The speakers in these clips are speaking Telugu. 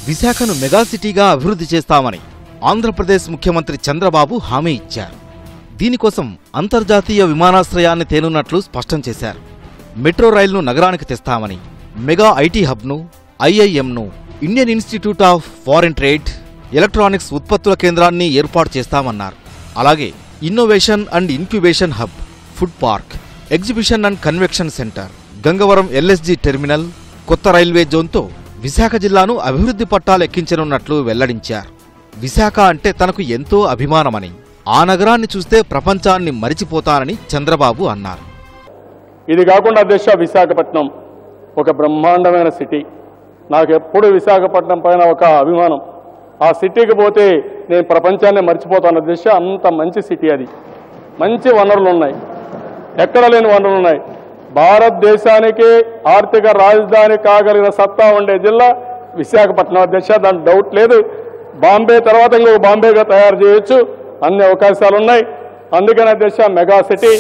విశాఖను మెగా సిటీగా అభివృద్ధి చేస్తామని ఆంధ్రప్రదేశ్ ముఖ్యమంత్రి చంద్రబాబు హామీ ఇచ్చారు దీనికోసం అంతర్జాతీయ విమానాశ్రయాన్ని తేనున్నట్లు స్పష్టం చేశారు మెట్రో రైలును నగరానికి తెస్తామని మెగా ఐటీ హబ్ను ఐఐఎంను Indian Institute of Foreign Trade electronics ఉత్పత్తుల కేంద్రాన్ని ఏర్పాటు చేస్తామన్నారు అలాగే innovation and incubation hub food park exhibition and convention centre Gangavaram LNG terminal కొత్త రైల్వే జోన్తో విశాఖ జిల్లాను అభివృద్ధి పట్టాలెక్కించనున్నట్లు వెల్లడించారు విశాఖ అంటే తనకు ఎంతో అభిమానమని ఆ నగరాన్ని చూస్తే ప్రపంచాన్ని మరిచిపోతానని చంద్రబాబు అన్నారు ఇది కాకుండా అధ్యక్ష విశాఖపట్నం ఒక బ్రహ్మాండమైన సిటీ నాకు ఎప్పుడు విశాఖపట్నం పైన ఒక అభిమానం ఆ సిటీకి పోతే నేను ప్రపంచాన్ని మర్చిపోతాను అధ్యక్ష అంత మంచి సిటీ అది మంచి వనరులు ఉన్నాయి ఎక్కడ లేని వనరులు ఉన్నాయి భారతదేశానికి ఆర్థిక రాజధాని కాగలిగిన సత్తా ఉండే జిల్లా విశాఖపట్నం అధ్యక్ష దాని డౌట్ లేదు బాంబే తర్వాత ఇంకొక బాంబేగా తయారు చేయొచ్చు అన్ని అవకాశాలు ఉన్నాయి అందుకని అధ్యక్ష మెగా సిటీ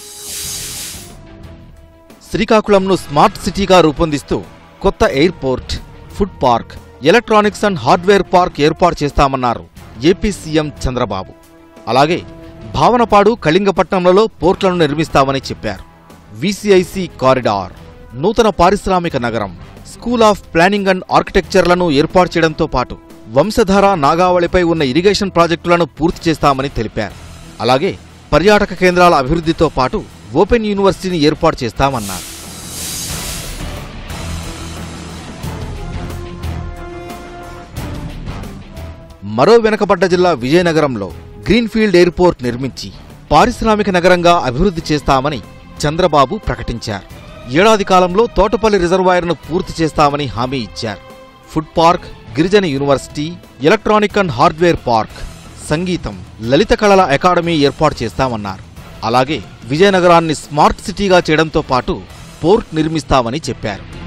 శ్రీకాకుళంను స్మార్ట్ సిటీగా రూపొందిస్తూ కొత్త airport food park electronics and hardware park ఏర్పాటు చేస్తామన్నారు ఏపీ సీఎం చంద్రబాబు అలాగే భావనపాడు కళింగపట్నంలలో పోర్ట్లను నిర్మిస్తామని చెప్పారు విసిఐసి కారిడార్ నూతన పారిశ్రామిక నగరం స్కూల్ ఆఫ్ ప్లానింగ్ అండ్ ఆర్కిటెక్చర్లను ఏర్పాటు చేయడంతో పాటు వంశధార నాగావళిపై ఉన్న ఇరిగేషన్ ప్రాజెక్టులను పూర్తి చేస్తామని తెలిపారు అలాగే పర్యాటక కేంద్రాల అభివృద్ధితో పాటు ఓపెన్ యూనివర్సిటీని ఏర్పాటు చేస్తామన్నారు మరో వెనుకబడ్డ జిల్లా విజయనగరంలో గ్రీన్ఫీల్డ్ ఎయిర్పోర్ట్ నిర్మించి పారిశ్రామిక నగరంగా అభివృద్ధి చేస్తామని చంద్రబాబు ప్రకటించారు ఏడాది కాలంలో తోటపల్లి రిజర్వాయర్ను పూర్తి చేస్తామని హామీ ఇచ్చారు ఫుడ్ పార్క్ గిరిజన university electronic and hardware park సంగీతం లలిత కళల అకాడమీ ఏర్పాటు చేస్తామన్నారు అలాగే విజయనగరాన్ని స్మార్ట్ సిటీగా చేయడంతో పాటు పోర్ట్ నిర్మిస్తామని చెప్పారు